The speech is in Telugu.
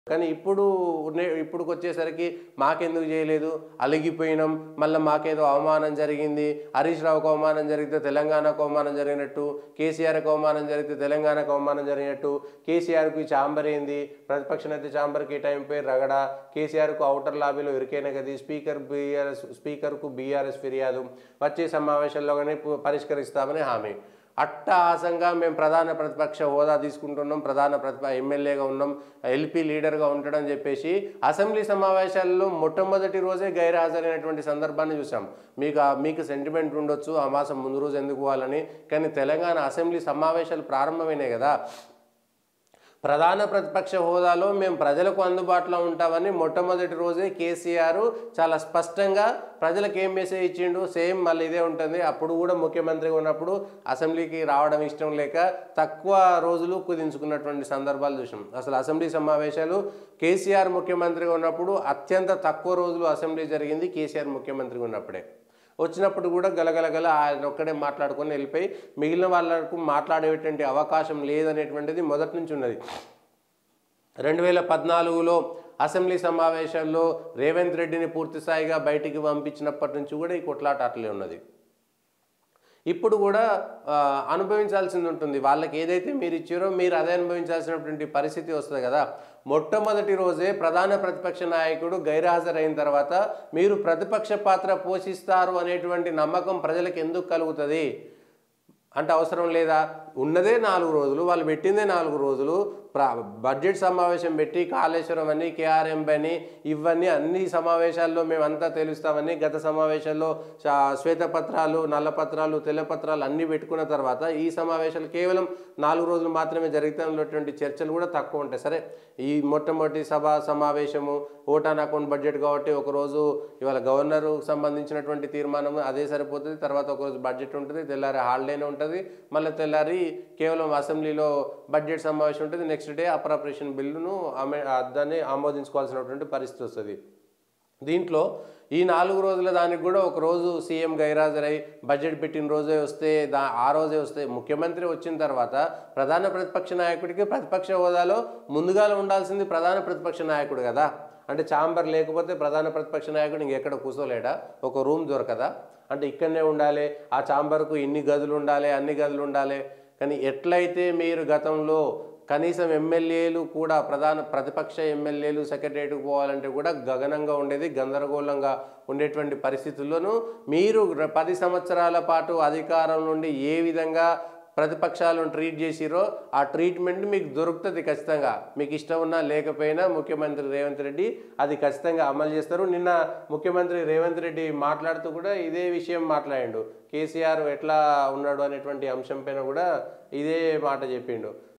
కానీ ఇప్పుడు ఉండే- ఇప్పుడుకి వచ్చేసరికి మాకెందుకు చేయలేదు అలిగిపోయినాం మళ్ళీ మాకేదో అవమానం జరిగింది హరీష్ రావుకు అవమానం జరిగితే తెలంగాణకు అవమానం జరిగినట్టు కేసీఆర్కి అవమానం జరిగితే తెలంగాణకు అవమానం జరిగినట్టు కేసీఆర్కి చాంబర్ ఏంది ప్రతిపక్ష నేత చాంబర్కి టైం పోయి రగడ కేసీఆర్కు అవుటర్ లాబీలో ఇరికైన గది స్పీకర్ బీఆర్ఎస్ స్పీకర్కు బీఆర్ఎస్ ఫిర్యాదు వచ్చే సమావేశంలోనే పు- పరిష్కరిస్తామని హామీ అట్టహాసంగా మేము ప్రధాన ప్రతిపక్ష హోదా తీసుకుంటున్నాం ప్రధాన ప్రతిప ఎమ్మెల్యేగా ఉన్నాం ఎల్పీ లీడర్గా ఉంటాడని చెప్పేసి అసెంబ్లీ సమావేశాల్లో మొట్టమొదటి రోజే గైర్హాజరైనటువంటి సందర్భాన్ని చూసాం మీకు ఆ- మీకు సెంటిమెంట్ ఉండొచ్చు ఆ మాసం ముందు రోజు ఎందుకు పోవాలని కానీ తెలంగాణ అసెంబ్లీ సమావేశాలు ప్రారంభమైనాయి కదా ప్రధాన ప్రతిపక్ష హోదాలో మేము ప్రజలకు అందుబాటులో ఉంటామని మొట్టమొదటి రోజే కేసీఆర్ చాలా స్పష్టంగా ప్రజలకు ఏం మెసేజ్ ఇచ్చిండు సేమ్ మళ్ళీ ఇదే ఉంటుంది అప్పుడు కూడా ముఖ్యమంత్రిగా ఉన్నప్పుడు అసెంబ్లీకి రావడం ఇష్టం లేక తక్కువ రోజులు కుదించుకున్నటువంటి సందర్భాలు చూసాం అసలు అసెంబ్లీ సమావేశాలు కేసీఆర్ ముఖ్యమంత్రిగా ఉన్నప్పుడు అత్యంత తక్కువ రోజులు అసెంబ్లీ జరిగింది కేసీఆర్ ముఖ్యమంత్రిగా ఉన్నప్పుడే వచ్చినప్పుడు కూడా గలగలగల ఆయన ఒక్కడే మాట్లాడుకొని వెళ్ళిపోయి మిగిలిన వాళ్ళకు మాట్లాడేటువంటి అవకాశం లేదనేటువంటిది మొదటి నుంచి ఉన్నది రెండు వేల పద్నాలుగులో అసెంబ్లీ సమావేశాల్లో రేవంత్ రెడ్డిని పూర్తి స్థాయిగా బయటికి పంపించినప్పటి నుంచి కూడా ఈ కొట్లాట అట్లే ఉన్నది ఇప్పుడు కూడా ఆ, అనుభవించాల్సింది ఉంటుంది వాళ్ళకి ఏదైతే మీరు ఇచ్చారో మీరు అదే అనుభవించాల్సినటువంటి పరిస్థితి వస్తుంది కదా మొట్టమొదటి రోజే ప్రధాన ప్రతిపక్ష నాయకుడు గైర్హాజరైన తర్వాత మీరు ప్రతిపక్ష పాత్ర పోషిస్తారు అనేటువంటి నమ్మకం ప్రజలకు ఎందుకు కలుగుతుంది అంటే అవసరం లేదా ఉన్నదే నాలుగు రోజులు వాళ్ళు పెట్టిందే నాలుగు రోజులు ప్ర బడ్జెట్ సమావేశం పెట్టి కాళేశ్వరం అని కేఆర్ఎం అని ఇవన్నీ అన్ని సమావేశాల్లో మేమంతా తెలుస్తామని గత సమావేశాల్లో చా- శ్వేతపత్రాలు నల్లపత్రాలు తెల్లపత్రాలు అన్నీ పెట్టుకున్న తర్వాత ఈ సమావేశాలు కేవలం నాలుగు రోజులు మాత్రమే జరుగుతున్నటువంటి చర్చలు కూడా తక్కువ ఉంటాయి సరే ఈ మొట్టమొదటి సభ సమావేశము ఓటాన్ అకౌంట్ బడ్జెట్ కాబట్టి ఒకరోజు ఇవాళ గవర్నర్ సంబంధించినటువంటి తీర్మానం అదే సరిపోతుంది తర్వాత ఒకరోజు బడ్జెట్ ఉంటుంది తెల్లారి హాలిడేనే ఉంటుంది మళ్ళీ తెల్లారి కేవలం అసెంబ్లీలో బడ్జెట్ సమావేశం ఉంటుంది నెక్స్ట్ డే అప్రాపరేషన్ బిల్లును ఆమె దాన్ని ఆమోదించుకోవాల్సినటువంటి పరిస్థితి వస్తుంది దీంట్లో ఈ నాలుగు రోజుల దానికి కూడా ఒక రోజు సీఎం గైరాజరై బడ్జెట్ పెట్టిన రోజే వస్తే దా ఆ రోజే వస్తే ముఖ్యమంత్రి వచ్చిన తర్వాత ప్రధాన ప్రతిపక్ష నాయకుడికి ప్రతిపక్ష హోదాలో ముందుగా ఉండాల్సింది ప్రధాన ప్రతిపక్ష నాయకుడు కదా అంటే చాంబర్ లేకపోతే ప్రధాన ప్రతిపక్ష నాయకుడు ఇంకెక్కడ కూర్చోలేడా ఒక రూమ్ దొరకదా అంటే ఇక్కడనే ఉండాలి ఆ చాంబర్కు ఇన్ని గదులు ఉండాలి అన్ని గదులు ఉండాలి కానీ ఎట్లయితే మీరు గతంలో కనీసం ఎమ్మెల్యేలు కూడా ప్రధాన ప్రతిపక్ష ఎమ్మెల్యేలు సెక్రటరియట్కి పోవాలంటే కూడా గగనంగా ఉండేది గందరగోళంగా ఉండేటువంటి పరిస్థితుల్లోనూ మీరు ర- పది సంవత్సరాల పాటు అధికారం నుండి ఏ విధంగా ప్రతిపక్షాలను ట్రీట్ చేసిరో ఆ ట్రీట్మెంట్ మీకు దొరుకుతుంది ఖచ్చితంగా మీకు ఇష్టం ఉన్నా లేకపోయినా ముఖ్యమంత్రి రేవంత్ రెడ్డి అది ఖచ్చితంగా అమలు చేస్తారు నిన్న ముఖ్యమంత్రి రేవంత్ రెడ్డి మాట్లాడుతూ కూడా ఇదే విషయం మాట్లాడిండు కేసీఆర్ ఎట్లా ఉన్నాడు అనేటువంటి అంశం పైన కూడా ఇదే మాట చెప్పిండు